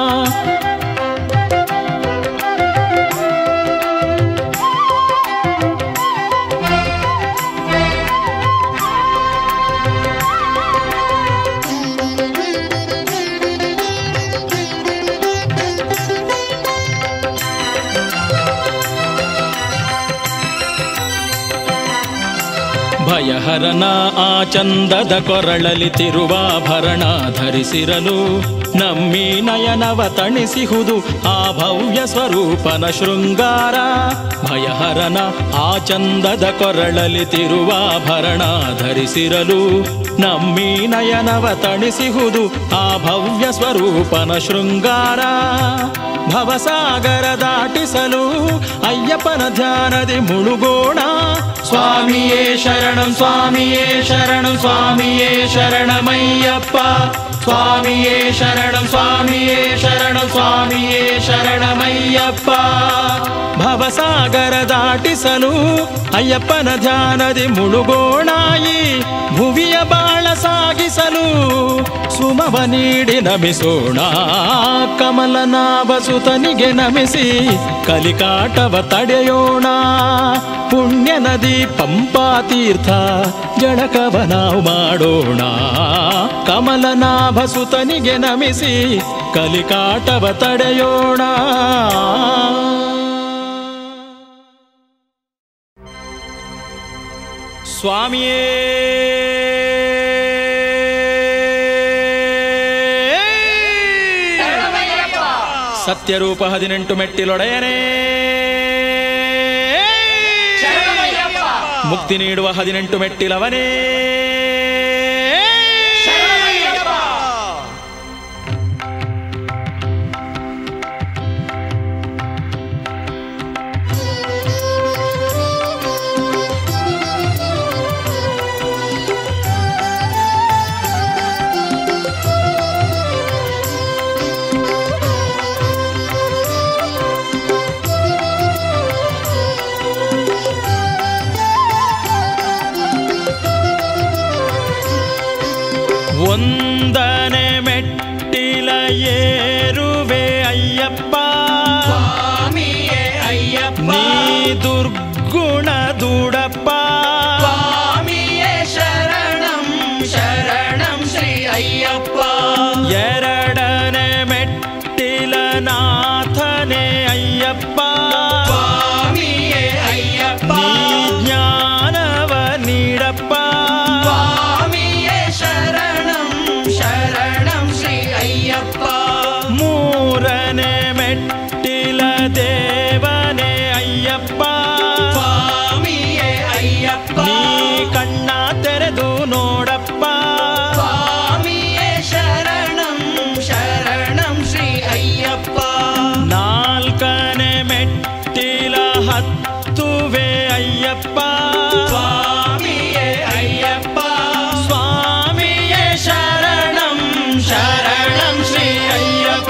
ಭಯಹರನ ಆ ಚಂದದ ಕೊರಳಲಿ ತಿರುವಾಭರಣ ಧರಿಸಿರಲು ನಮ್ಮಿ ನಯನವ ತಣಿಸಿಹುದು ಆ ಭವ್ಯ ಸ್ವರೂಪನ ಶೃಂಗಾರ ಭಯಹರನ ಆ ಚಂದದ ಕೊರಳಲಿ ತಿರುವಾಭರಣ ಧರಿಸಿರಲು ನಮ್ಮಿ ನಯನವ ತಣಿಸಿಹುದು ಆ ಭವ್ಯ ಸ್ವರೂಪನ ಶೃಂಗಾರ ಭವಸಾಗರ ದಾಟಿಸಲು ಅಯ್ಯಪ್ಪನ ಧ್ಯಾನದಿ ಮುಳುಗೋಣ ಸ್ವಾಮಿಯೇ ಶರಣಂ ಸ್ವಾಮಿಯೇ ಶರಣಂ ಸ್ವಾಮಿಯೇ ಶರಣಮಯ್ಯಪ್ಪ ಸ್ವಾಮಿಯೇ ಶರಣಂ ಸ್ವಾಮಿಯೇ ಶರಣಂ ಸ್ವಾಮಿಯೇ ಶರಣಮಯ್ಯಪ್ಪ ಭವಸಾಗರ ದಾಟಿಸಲು ಅಯ್ಯಪ್ಪನ ಧ್ಯಾನದಿ ಮುಳುಗೋಣಾಯಿ ಭುವಿಯ ಬಾಳ ಸಾಗಿಸಲು ಸುಮವ ನೀಡಿ ನಮಿಸೋಣ ಕಮಲನಾಭ ಸುತನಿಗೆ ನಮಿಸಿ ಕಲಿಕಾಟವ ತಡೆಯೋಣ ಪುಣ್ಯ ನದಿ ಪಂಪಾ ತೀರ್ಥ ಜಳಕವ ನಾವು ಮಾಡೋಣ ಕಮಲನಾಭ ಸುತನಿಗೆ ನಮಿಸಿ ಕಲಿಕಾಟವ ತಡೆಯೋಣ ಸ್ವಾಮಿಯೇ ಸತ್ಯರೂಪ ಹದಿನೆಂಟು ಮೆಟ್ಟಿಲೊಡೆಯನೇ ಮುಕ್ತಿ ನೀಡುವ ಹದಿನೆಂಟು ಮೆಟ್ಟಿಲವನೇ ಒಂದನೆ ಮೆಟ್ಟಿಲ ಏರುವೆ ಅಯ್ಯಪ್ಪ ಸ್ವಾಮಿಯೇ ಅಯ್ಯಪ್ಪ ನೀ ದುರ್ಗುಣ ದುಡಪ್ಪ ಸ್ವಾಮಿಯೇ ಶರಣಂ ಶರಣಂ ಶ್ರೀ ಅಯ್ಯಪ್ಪ ಎರಡನೆ ಮೆಟ್ಟಿಲ ನಾಥನೆ ಅಯ್ಯಪ್ಪ ಸ್ವಾಮಿಯೇ ಅಯ್ಯಪ್ಪ ನೀ ಜ್ಞಾನವ ನೀಡಪ್ಪ ಸ್ವಾಮಿಯೇ ಶರಣಂ ಶರಣಂ ಶ್ರೀ ಅಯ್ಯಪ್ಪ ಮೂರನೆ ಮೆಟ್ಟಿಲ ದೇವನೇ ಅಯ್ಯಪ್ಪ ಸ್ವಾಮಿಯೇ ಅಯ್ಯಪ್ಪ ನೀ ಕಣ್ಣ ತೆರೆದು ನೋಡಪ್ಪ ಸ್ವಾಮಿಯೇ ಶರಣಂ ಶರಣಂ ಶ್ರೀ ಅಯ್ಯಪ್ಪ ನಾಲ್ಕನೆ ಮೆಟ್ಟಿಲ ಹತ್ತುವೆ ಅಯ್ಯಪ್ಪ ಸ್ವಾಮಿಯೇ ಅಯ್ಯಪ್ಪ ಸ್ವಾಮಿಯೇ ಶರಣಂ ಶರಣಂ ಶ್ರೀ ಅಯ್ಯಪ್ಪ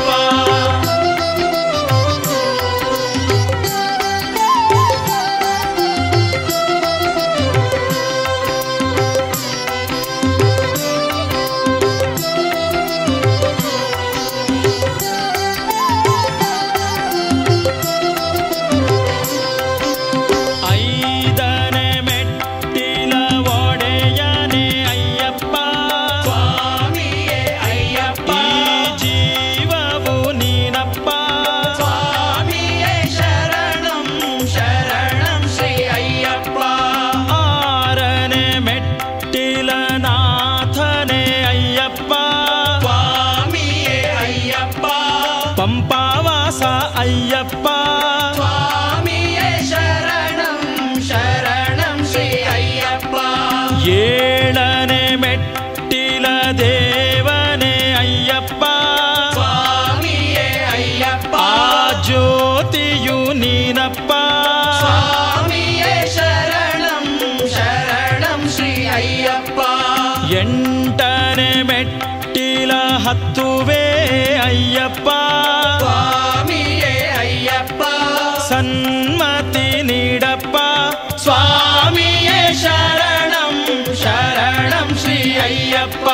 ಅಯ್ಯಪ್ಪ ಸ್ವಾಮಿಯೇ ಶರಣಂ ಶರಣಂ ಶ್ರೀ ಅಯ್ಯಪ್ಪ ಎಂಟನೆ ಮೆಟ್ಟಿಲ ಹತ್ತುವೆ ಅಯ್ಯಪ್ಪ ಸ್ವಾಮಿಯೇ ಅಯ್ಯಪ್ಪ ಸನ್ಮತಿ ನೀಡಪ್ಪ ಸ್ವಾಮಿಯೇ ಶರಣಂ ಶರಣಂ ಶ್ರೀ ಅಯ್ಯಪ್ಪ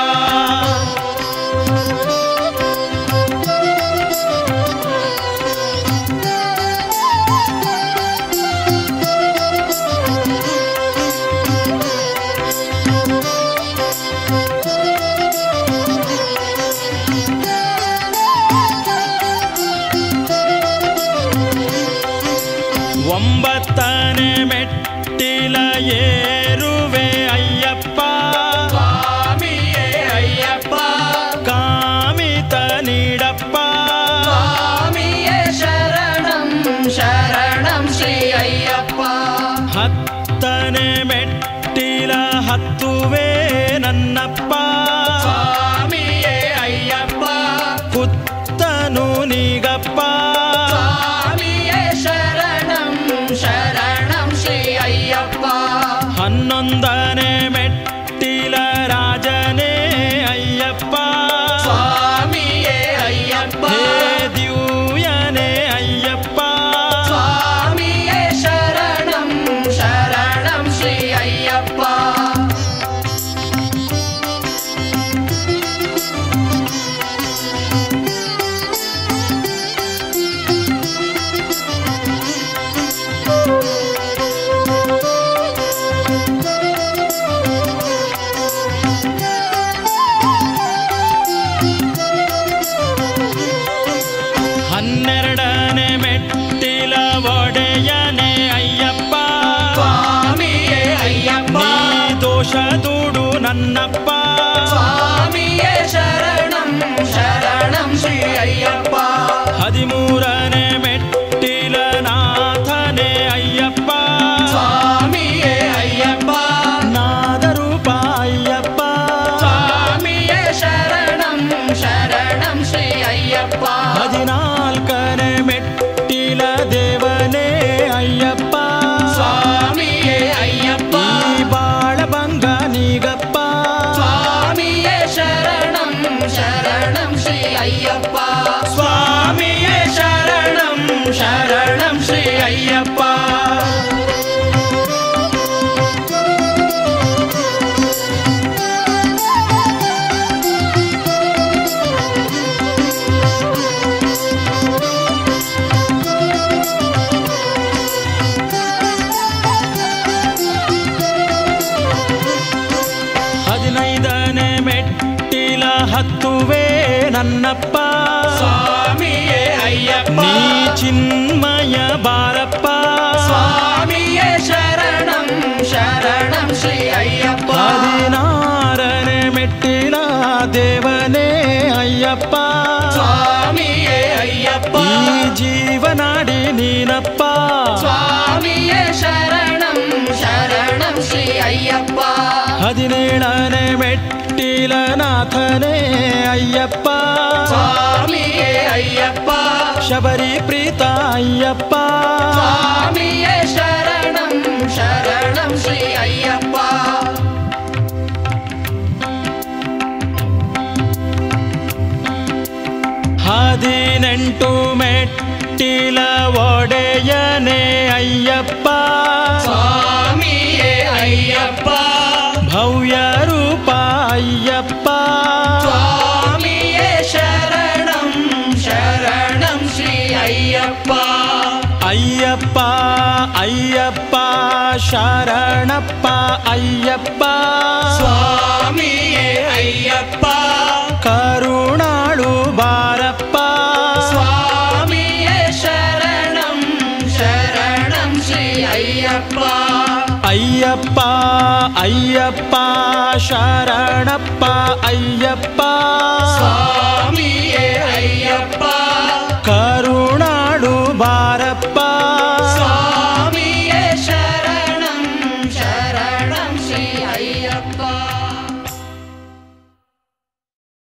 ಒಂಬತ್ತನೆ ಮೆಟ್ಟಿಲ ಏರುವೆ ಅಯ್ಯಪ್ಪ ಸ್ವಾಮಿಯೇ ಅಯ್ಯಪ್ಪ ಕಾಮಿತ ನೀಡಪ್ಪ ಸ್ವಾಮಿಯೇ ಶರಣಂ ಶರಣಂ ಶ್ರೀ ಅಯ್ಯಪ್ಪ ಹತ್ತನೆ ಮೆಟ್ಟಿಲ ಹತ್ತುವೆ ನನ್ನಪ್ಪ ಸ್ವಾಮಿಯೇ ಅಯ್ಯಪ್ಪ ಕುತ್ತನು ನೀಗಪ್ಪ ಸ್ವಾಮಿಯೇ ಶರಣಂ ಶರಣಂ ಶ್ರೀ ಅಯ್ಯಪ್ಪ ಹನ್ನೊಂದನೆ ಮೆಟ್ಟಿಲ ರಾಜನೇ ಅಯ್ಯಪ್ಪ ಸ್ವಾಮಿಯೇ ಅಯ್ಯಪ್ಪ ಹೇ ದಿವ್ಯನೇ ಅಯ್ಯಪ್ಪ ಸ್ವಾಮಿಯೇ ಶರಣಂ ಶರಣಂ ಶ್ರೀ ಅಯ್ಯಪ್ಪ ಹನ್ನೆರಡನೆ ಮೆಟ್ಟಿಲ ಒಡೆಯನೇ ಅಯ್ಯಪ್ಪ ಸ್ವಾಮಿಯೇ ಅಯ್ಯಪ್ಪ ನೀ ದೋಷ ದೂಡು ನನ್ನಪ್ಪ ಸ್ವಾಮಿಯೇ ಶರಣಂ ಶರಣಂ ಶ್ರೀ ಅಯ್ಯಪ್ಪ ಹದಿಮೂರನೆ ಮೆಟ್ಟಿಲ ನಾಥನೇ ಅಯ್ಯಪ್ಪ ಸ್ವಾಮಿಯೇ ಅಯ್ಯಪ್ಪ ನಾದರೂಪ ಅಯ್ಯಪ್ಪ ಸ್ವಾಮಿಯೇ ಶರಣಂ ಶರಣಂ ಶ್ರೀ ಅಯ್ಯಪ್ಪ ಹದಿನಾಲ್ಕನೆ ಮೆಟ್ಟಿಲ ದೇವನೇ ಅಯ್ಯಪ್ಪ ಸ್ವಾಮಿಯೇ ಅಯ್ಯಪ್ಪ ಈ ಬಾಳಭಂಗ ನೀಗಪ್ಪ ಸ್ವಾಮಿಯೇ ಶರಣಂ ಶರಣಂ ಶ್ರೀ ಅಯ್ಯಪ್ಪ ಸ್ವಾಮಿಯೇ ಶರಣಂ ಶರಣಂ ಶ್ರೀ ಅಯ್ಯಪ್ಪ ಹದಿನೈದನೆ ಮೆಟ್ಟಿಲ ಹತ್ತುವೆ ನನ್ನಪ್ಪ ಸ್ವಾಮಿಯೇ ಅಯ್ಯಪ್ಪ ನೀ ಚಿನ್ಮಯ ಬಾರಪ್ಪ ಸ್ವಾಮಿಯೇ ಶರಣಂ ಶರಣಂ ಶ್ರೀ ಅಯ್ಯಪ್ಪ ಹದಿನಾರನೆ ಮೆಟ್ಟಿಲ ದೇವನೇ ಅಯ್ಯಪ್ಪ ಸ್ವಾಮಿಯೇ ಅಯ್ಯಪ್ಪ ಈ ಜೀವನಾಡಿ ನೀನಪ್ಪ ಸ್ವಾಮಿಯೇ ಶರಣಂ ಶರಣಂ ಶ್ರೀ ಅಯ್ಯಪ್ಪ ಹದಿನೇಳನೆ ಮೆಟ್ಟಿಲ ನಾಥನೇ ಅಯ್ಯಪ್ಪ ಸ್ವಾಮಿಯೇ ಅಯ್ಯಪ್ಪ ಶಬರಿ ಪ್ರೀತ ಅಯ್ಯಪ್ಪ ಸ್ವಾಮಿಯೇ ಶರಣಂ ಶರಣಂ ಶ್ರೀ ಅಯ್ಯಪ್ಪ ಹದಿನೆಂಟು ಮೆಟ್ಟಿಲ ಒಡೆಯನೇ ಅಯ್ಯಪ್ಪ ಸ್ವಾಮಿಯೇ ಅಯ್ಯಪ್ಪ ಭವ್ಯ ರೂಪ ಅಯ್ಯಪ್ಪ ಸ್ವಾಮಿಯೇ ಶರಣಂ ಶರಣಂ ಶ್ರೀ ಅಯ್ಯಪ್ಪ ಅಯ್ಯಪ್ಪ ಅಯ್ಯಪ್ಪ ಶರಣಪ್ಪ ಅಯ್ಯಪ್ಪ ಸ್ವಾಮಿಯೇ ಅಯ್ಯಪ್ಪ ಕರುಣಾಳು ಬಾರಪ್ಪ ಸ್ವಾಮಿಯೇ ಶರಣಂ ಶರಣಂ ಶ್ರೀ ಅಯ್ಯಪ್ಪ ಅಯ್ಯಪ್ಪ ಅಯ್ಯಪ್ಪ ಶರಣಪ್ಪ ಅಯ್ಯಪ್ಪ ಸ್ವಾಮಿ